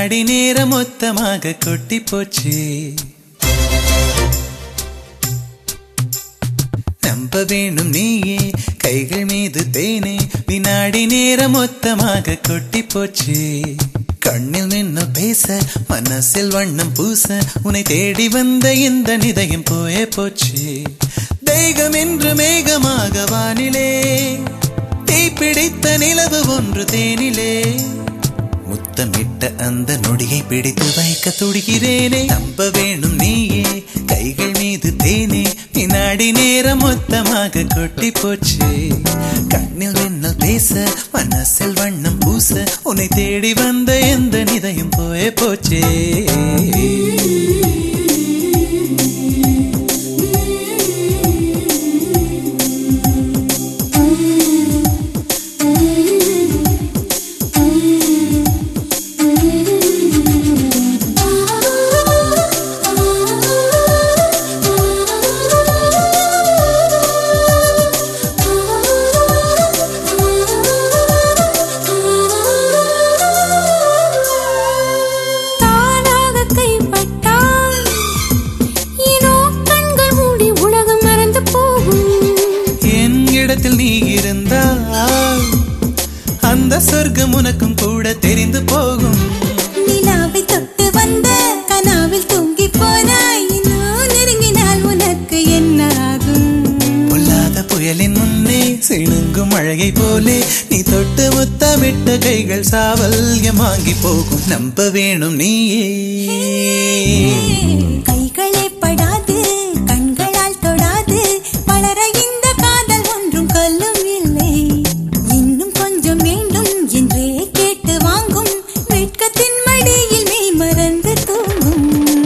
வினாடி நேரம் மொத்தமாக கொட்டி போச்சு நம்ப வேணும் நீயே கைகள் மீது தேனே வினாடி நேரம் மொத்தமாக கொட்டி போச்சு கண்ணில் நின்னு பேச மனசில் வண்ணம் பூச உன்னை தேடி வந்த இந்த நிதயம் போயே போச்சு தேகம் என்று மேகமாக வானிலே தீப்பிடித்த நிலவு ஒன்று தேனிலே முத்தமிட்ட அந்த நொடியை பிடித்து வைக்க துடிக்கிறேனே நம்ப வேணும் நீயே கைகள் மீது தேனே வினாடி நேரம் மொத்தமாக கொட்டி போச்சு கண்ணில் மின்னல் பேச மனசில் வண்ணம் பூச உன்னை தேடி வந்த எந்த நிதையும் போயே போச்சே தானாக கைப்பட்டால் ஏனோ கண்கள் மூடி உலகம் மறந்து போகும் என் இடத்தில் நீ இருந்தால் அந்த சொர்க்கம் உனக்கும் கூட தெரிந்து போகும் நிலாவை தொட்டு வந்த கனாவில் தூங்கி போனாய் இன்னும் நெருங்கினால் உனக்கு என்ன ஆகும் பொல்லாத புயலின் முன்னே சிணுங்கும் அழகை போலே நீ தொட்டு முத்தமிட்ட கைகள் சாவல்யமாங்கி போகும் நம்ப வேணும் நீயே கைகளே படாது கண்களால் தொடாது வளர இந்த காதல் ஒன்றும் கல்லும் இல்லை இன்னும் கொஞ்சம் வேண்டும் என்றே கேட்டு வாங்கும் வெட்கத்தின் மடியில் மெய் மறந்து தூங்கும்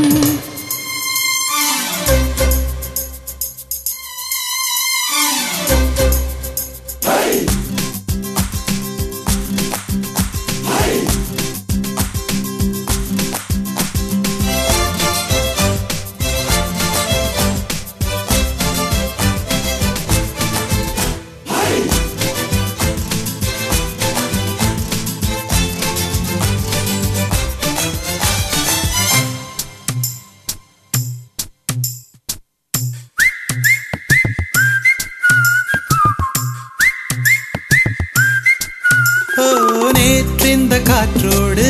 ஓ நேற்றிந்த காற்றோடு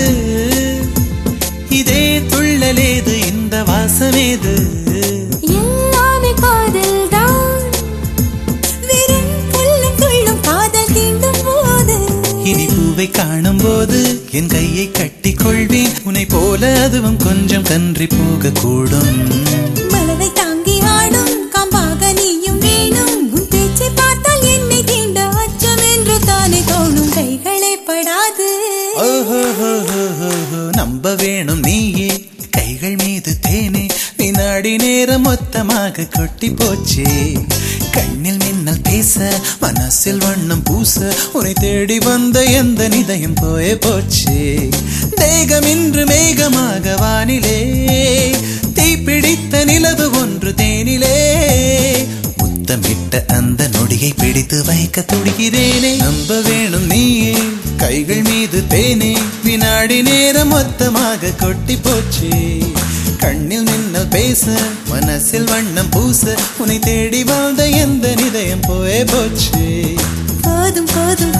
இதே துள்ளலேது இந்த வாசமேது எல்லாமே காதல் தான் வெறும் புல்லும் துள்ளும் காதல் தீண்டும் போது இனி பூவை காணும் போது என் கையை கட்டிக் கொள்வேன் உன்னை போல அதுவும் கொஞ்சம் கன்றி போக கூடும் மலரை தாங்கி ஆடும் காம்பாக நீயும் வேணும் உன் பேச்சை பார்த்தால் என்னை தீண்ட அச்சம் என்று தானே தோணும் கைகளே படாது ஓஹோஹோஹோஹோ, நம்ப வேணும் நீயே கைகள் மீது தேனே வினாடி நேரம் மொத்தமாக கொட்டி போச்சே கண்ணில் மின்னல் பேச மனசில் வண்ணம் பூச உன்னை தேடி வந்த எந்த நிதயம் போயே போச்சே தேகம் இன்று மேகமாக வானிலே தீப்பிடித்த நிலவு ஒன்று தேனிலே முத்தமிட்ட அந்த நொடியை பிடித்து வைக்க துடிக்கிறேனே நம்ப வேணும் நீயே கைகள் மீது தேனே வினாடி நேரம் மொத்தமாக கொட்டி போச்சு கண்ணில் மின்னல் பேச மனசில் வண்ணம் பூச உன்னை தேடி வாழ்ந்த எந்த நிதயம் போயே போச்சு போதும் போதும்